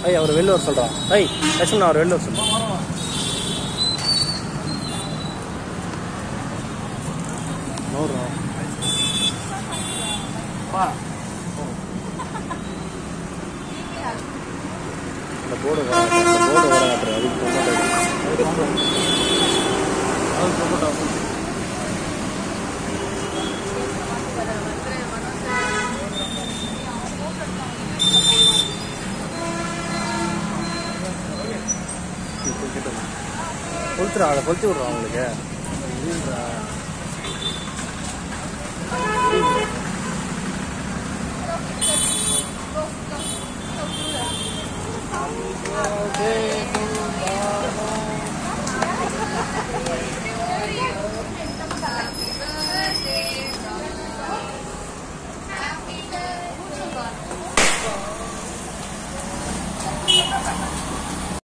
ஐய் அவர் வெளில வர சொல்கிறான் ஐய் லட்சுமணன் அவர் வெளில வர சொல்கிறான் நூறுரூவா இந்த போர்டு வர இந்த போர்டு வர அதுக்கு ப்ரொமோட் கொளுத்துறா அதை கொளுத்தி விட்றான் அவங்களுக்கு Happy birthday to